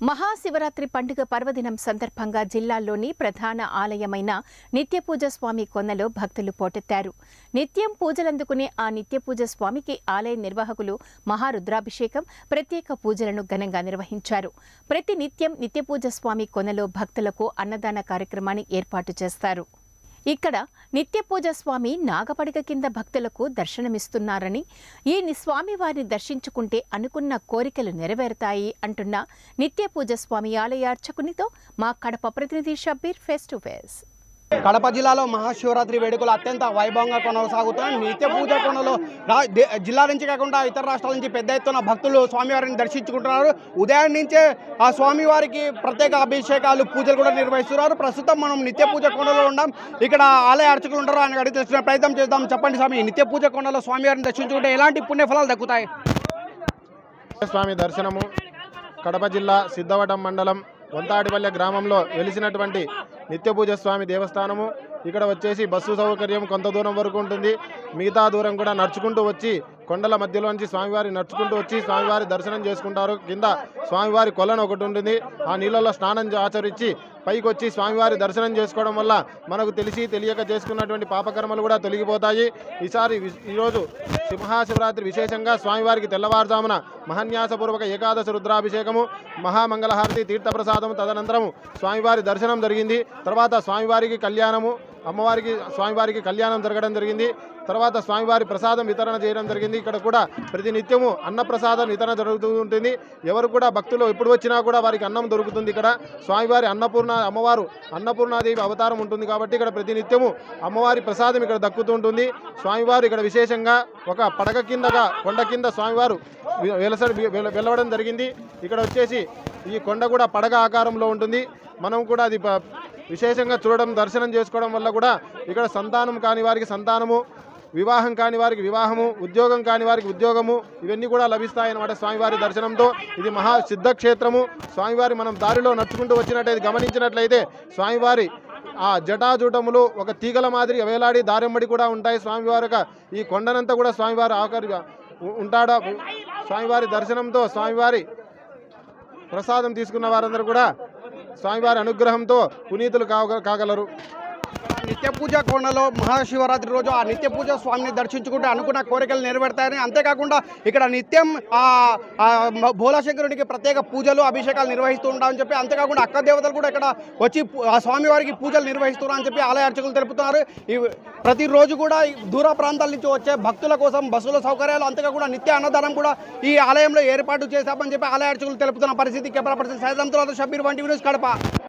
మహాశివరాత్రి పండుగ పర్వదినం సందర్భంగా జిల్లాల్లోని ప్రధాన ఆలయమైన నిత్యపూజ స్వామి కొన్నలో భక్తులు పోటెత్తారు నిత్యం పూజలందుకునే ఆ నిత్యపూజ స్వామికి ఆలయ నిర్వాహకులు మహారుద్రాభిషేకం ప్రత్యేక పూజలను ఘనంగా నిర్వహించారు ప్రతి నిత్యం నిత్యపూజ స్వామి కొనలో భక్తులకు అన్నదాన కార్యక్రమాన్ని ఏర్పాటు చేస్తారు ఇక్కడ నిత్యపూజ స్వామి నాగపడిక కింద భక్తులకు దర్శనమిస్తున్నారని ఈ ని- స్వామివారిని దర్శించుకుంటే అనుకున్న కోరికలు నెరవేరుతాయి అంటున్న నిత్యపూజ స్వామి ఆలయ అర్చకునితో మా కడప ప్రతినిధి Shabbir face to face Kadapa జిల్లాలో మహాశివరాత్రి వేడుకలు అత్యంత వైభవంగా కొనసాగుతున్నాయి నిత్య పూజ కొనలో రా- దే- జిల్లా నుంచి కాకుండా ఇతర రాష్ట్రాల నుంచి పెద్ద ఎత్తున భక్తులు స్వామివారిని దర్శించుకుంటున్నారు ఉదయం నుంచే ఆ స్వామివారికి ప్రత్యేక అభిషేకాలు పూజలు కూడా నిర్వహిస్తున్నారు ప్రస్తుతం మనం నిత్య పూజ కొండలో ఉన్నాం ఇక్కడ ఆలయ అర్చకులు ఉంటారు ఆయన అడిగి తెలుసుకునే ప్రయత్నం చేద్దాం చెప్పండి స్వామి నిత్య పూజ కొండలో స్వామివారిని దర్శించుకుంటే ఎలాంటి పుణ్యఫలాలు దక్కుతాయి స్వామి దర్శనము కడప జిల్లా సిద్ధవటం మండలం వంతాడిపల్లె గ్రామంలో వెలిసినటువంటి నిత్యపూజ స్వామి దేవస్థానము ఇక్కడ వచ్చేసి బస్సు సౌకర్యం కొంత దూరం వరకు ఉంటుంది మిగతా దూరం కూడా నడుచుకుంటూ వచ్చి కొండల మధ్యలోంచి స్వామివారి నడుచుకుంటూ వచ్చి స్వామివారి దర్శనం చేసుకుంటారు కింద స్వామివారి కొలను ఒకటి ఉంటుంది ఆ నీళ్ళలో స్నానం చే- ఆచరించి పైకి వచ్చి స్వామివారి దర్శనం చేసుకోవడం వల్ల మనకు తెలిసి తెలియక చేసుకున్నటువంటి పాపకర్మలు కూడా తొలగిపోతాయి ఈసారి వి- ఈరోజు మహాశివరాత్రి విశేషంగా స్వామివారికి తెల్లవారుజామున మహాన్యాసపూర్వక ఏకాదశ రుద్రాభిషేకము మహామంగళహారతి తీర్థప్రసాదము తదనంతరము స్వామివారి దర్శనం జరిగింది తర్వాత స్వామివారికి కళ్యాణము అమ్మవారికి స్వామివారికి కళ్యాణం జరగడం జరిగింది తర్వాత స్వామివారి ప్రసాదం వితరణ చేయడం జరిగింది ఇక్కడ కూడా ప్రతి నిత్యము అన్న ప్రసాదం వితరణ జరుగుతూ ఉంటుంది ఎవరు కూడా భక్తులు ఎప్పుడు వచ్చినా కూడా వారికి అన్నం దొరుకుతుంది ఇక్కడ స్వామివారి అన్నపూర్ణ అమ్మవారు అన్నపూర్ణాదేవి అవతారం ఉంటుంది కాబట్టి ఇక్కడ ప్రతి నిత్యము అమ్మవారి ప్రసాదం ఇక్కడ దక్కుతూ ఉంటుంది స్వామివారు ఇక్కడ విశేషంగా ఒక పడక కిందగా కొండ కింద స్వామివారు వె- వెలస వెల- వెలవడం జరిగింది ఇక్కడ వచ్చేసి ఈ కొండ కూడా పడగ ఆకారంలో ఉంటుంది మనం కూడా అది ప- విశేషంగా చూడడం దర్శనం చేసుకోవడం వల్ల కూడా ఇక్కడ సంతానం కాని వారికి సంతానము వివాహం కాని వారికి వివాహము ఉద్యోగం కాని వారికి ఉద్యోగము ఇవన్నీ కూడా లభిస్తాయన్నమాట స్వామివారి దర్శనంతో ఇది మహా సిద్ధక్షేత్రము స్వామివారి మనం దారిలో నడుచుకుంటూ వచ్చినట్టయితే గమనించినట్లయితే స్వామివారి ఆ జటాజూటములు ఒక తీగల మాదిరి వేలాడి దారెమ్మడి కూడా ఉంటాయి స్వామివారి యొక్క ఈ కొండనంతా కూడా స్వామివారి ఆఖరిగా ఉ- ఉంటాడా స్వామివారి దర్శనంతో స్వామివారి ప్రసాదం తీసుకున్న వారందరూ కూడా స్వామివారి అనుగ్రహంతో పునీతులు కాగ కాగలరు నిత్య పూజ కోణలో మహాశివరాత్రి రోజు ఆ నిత్య పూజ స్వామిని దర్శించుకుంటే అనుకున్న కోరికలు నెరవేరుతాయని అంతేకాకుండా ఇక్కడ నిత్యం ఆ ఆ మ- భోలాశంకరునికి ప్రత్యేక పూజలు అభిషేకాలు నిర్వహిస్తూ ఉంటామని చెప్పి అంతేకాకుండా అక్క దేవతలు కూడా ఇక్కడ వచ్చి పూ- ఆ స్వామివారికి పూజలు నిర్వహిస్తున్నారని చెప్పి ఆలయ అర్చకులు తెలుపుతున్నారు ఈ ప్రతిరోజు కూడా ఈ దూర ప్రాంతాల నుంచి వచ్చే భక్తుల కోసం బస్సుల సౌకర్యాలు అంతేకాకుండా నిత్య అన్నదానం కూడా ఈ ఆలయంలో ఏర్పాటు చేశామని చెప్పి ఆలయ అర్చకులు తెలుపుతున్న పరిస్థితి కెమెరా పర్సన్ సైదంతో షబీర్ వంటి న్యూస్ కడప